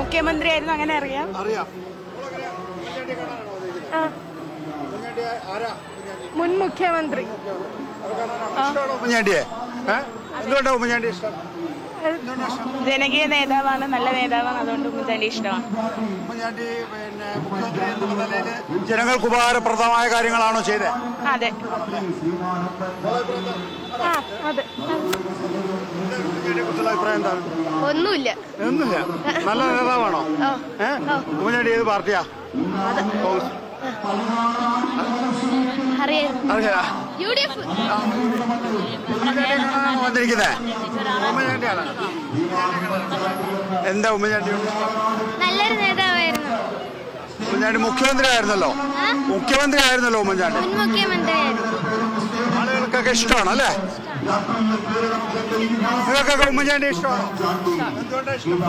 മുഖ്യമന്ത്രി ആയിരുന്നു അങ്ങനെ അറിയാം അറിയാം ആ, മുൻ മുഖ്യമന്ത്രി ഇഷ്ടമാണോ ഉമ്മൻചാണ്ടിയെ ഏ? എന്തുകൊണ്ടാ ഉമ്മൻചാണ്ടി ഇഷ്ടം ജനകീയ നേതാവാണ് നല്ല നേതാവാണ് അതുകൊണ്ട് ഉമ്മൻചാണ്ടി ഇഷ്ടമാണ് ഉമ്മൻചാണ്ടി പിന്നെ മുഖ്യമന്ത്രി എന്നുള്ള നിലയില് ജനങ്ങൾക്ക് ഉപകാരപ്രദമായ കാര്യങ്ങളാണോ ചെയ്തത് അതെ ആ അതെ ഉമ്മൻചാണ്ടിയെ കുറിച്ചുള്ള അഭിപ്രായം എന്താണ് ഒന്നുമില്ല ഒന്നുമില്ല നല്ല നേതാവാണോ ഏ ഉമ്മൻചാണ്ടി ഏത് പാർട്ടിയാ കോൺഗ്രസ്. അറിയാം അറിയാ യു ഡി എഫ് ഉമ്മൻചാണ്ടിയെ കാണാനാണോ വന്നിരിക്കുന്നത് ഉമ്മൻചാണ്ടിയാണ് എന്താ ഉമ്മൻചാണ്ടി നല്ലൊരു നേതാവായിരുന്നു ഉമ്മൻചാണ്ടി മുഖ്യമന്ത്രി ആയിരുന്നല്ലോ മുഖ്യമന്ത്രി ആയിരുന്നല്ലോ ഉമ്മൻചാണ്ടി മുൻ മുഖ്യമന്ത്രിയായിരുന്നു ആളുകൾക്കൊക്കെ ഇഷ്ടമാണ് അല്ലേ നിങ്ങൾക്കൊക്കെ ഉമ്മൻചാണ്ടി ഇഷ്ടമാണോ എന്തുകൊണ്ടാ ഇഷ്ടം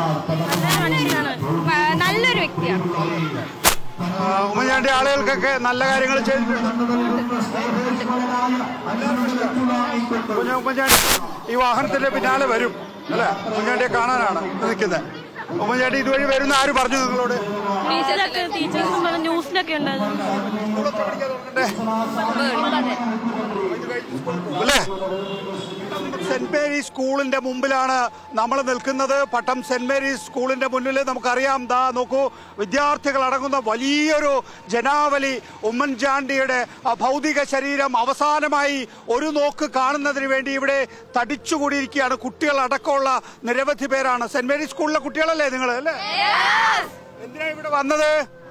നല്ലൊരു വ്യക്തിയാണ് ആ, ഉമ്മൻചാണ്ടി ആളുകൾക്കൊക്കെ നല്ല കാര്യങ്ങൾ ചെയ്തിട്ടുണ്ട് കുഞ്ഞു ഉമ്മൻചാണ്ടി ഈ വാഹനത്തിന്റെ പിന്നാലെ വരും അല്ലേ ഉമ്മൻചാണ്ടിയെ കാണാനാണ് നിൽക്കുന്നത് ഉമ്മൻചാണ്ടി ഇതുവഴി വരുന്ന ആര് പറഞ്ഞു നിങ്ങളോട് ടീച്ചറൊക്കെ ടീച്ചേഴ്സ് ന്യൂസിലൊക്കെ ഉണ്ടായിരുന്നു സ്കൂളൊക്കെ പഠിക്കാൻ തുടങ്ങണ്ടേ? അല്ലേ സെന്റ് മേരീസ് സ്കൂളിന്റെ മുമ്പിലാണ് നമ്മൾ നിൽക്കുന്നത് പട്ടം സെന്റ് മേരീസ് സ്കൂളിന്റെ മുന്നിൽ നമുക്കറിയാം ദാ നോക്കൂ വിദ്യാർത്ഥികൾ അടങ്ങുന്ന വലിയൊരു ജനാവലി ഉമ്മൻചാണ്ടിയുടെ ആ ഭൗതിക ശരീരം അവസാനമായി ഒരു നോക്ക് കാണുന്നതിന് വേണ്ടി ഇവിടെ തടിച്ചുകൂടിയിരിക്കുകയാണ് കുട്ടികൾ അടക്കമുള്ള നിരവധി പേരാണ് സെന്റ് മേരീസ് സ്കൂളിലെ കുട്ടികളല്ലേ നിങ്ങൾ അല്ലേ എന്തിനാ ഇവിടെ വന്നത്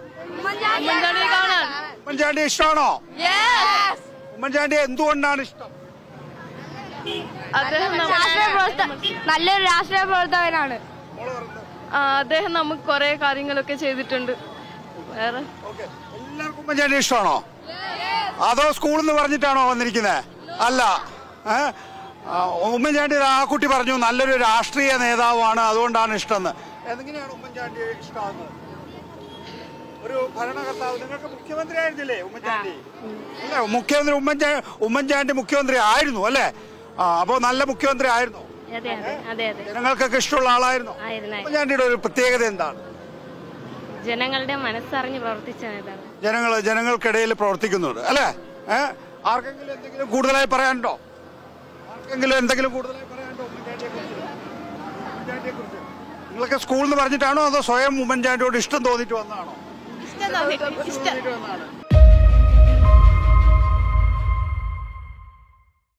ഉമ്മൻചാണ്ടി ഇഷ്ടമാണോ ഉമ്മൻചാണ്ടി എന്തുകൊണ്ടാണ് ഇഷ്ടം അദ്ദേഹം രാഷ്ട്രീയ പ്രവർത്തക നല്ലൊരു രാഷ്ട്രീയ പ്രവർത്തകനാണ് ആ, അദ്ദേഹം നമുക്ക് കുറെ കാര്യങ്ങളൊക്കെ ചെയ്തിട്ടുണ്ട് വേറെ ഓക്കേ. എല്ലാവർക്കും ഉമ്മൻചാണ്ടി ഇഷ്ടമാണോ അതോ സ്കൂളിൽ നിന്ന് പറഞ്ഞിട്ടാണോ വന്നിരിക്കുന്നത് അല്ല ഏ? ആ, ഉമ്മൻചാണ്ടി ആ കുട്ടി പറഞ്ഞു നല്ലൊരു രാഷ്ട്രീയ നേതാവാണ് അതുകൊണ്ടാണ് ഇഷ്ടമെന്ന് എങ്ങനെയാണ് ഉമ്മൻചാണ്ടി ഇഷ്ടമാകുന്നത് ഒരു ഭരണകർത്താവ് നിങ്ങൾക്ക് മുഖ്യമന്ത്രി ആയിരുന്നില്ലേ ഉമ്മൻചാണ്ടി അല്ലേ മുഖ്യമന്ത്രി ഉമ്മൻചാണ്ടി ഉമ്മൻചാണ്ടി മുഖ്യമന്ത്രി ആയിരുന്നു അല്ലേ ആ അപ്പോൾ നല്ല മുഖ്യമന്ത്രി ആയിരുന്നു അതെ അതെ അതെ അതെ ജനങ്ങൾക്കൊക്കെ ഇഷ്ടമുള്ള ആളായിരുന്നു ആയിരുന്നു ഉമ്മൻചാണ്ടിയുടെ ഒരു പ്രത്യേകത എന്താണ് ജനങ്ങളുടെ മനസ്സറിഞ്ഞ് പ്രവർത്തിച്ച നേതാവ് ജനങ്ങൾ ജനങ്ങൾക്കിടയിൽ പ്രവർത്തിക്കുന്നുണ്ട് അല്ലേ ഏ ആർക്കെങ്കിലും എന്തെങ്കിലും കൂടുതലായി പറയാനുണ്ടോ ആർക്കെങ്കിലും എന്തെങ്കിലും കൂടുതലായി പറയാനുണ്ടോ ഉമ്മൻചാണ്ടിയെ കുറിച്ച് ഉമ്മൻചാണ്ടിയെ കുറിച്ച് നിങ്ങളൊക്കെ സ്കൂളിൽ നിന്ന് പറഞ്ഞിട്ടാണോ അതോ സ്വയം ഉമ്മൻചാണ്ടിയോട് ഇഷ്ടം തോന്നിയിട്ട് വന്നതാണോ ഇഷ്ടം തോന്നി ഇഷ്ടം തോന്നിയിട്ട് വന്നതാണ്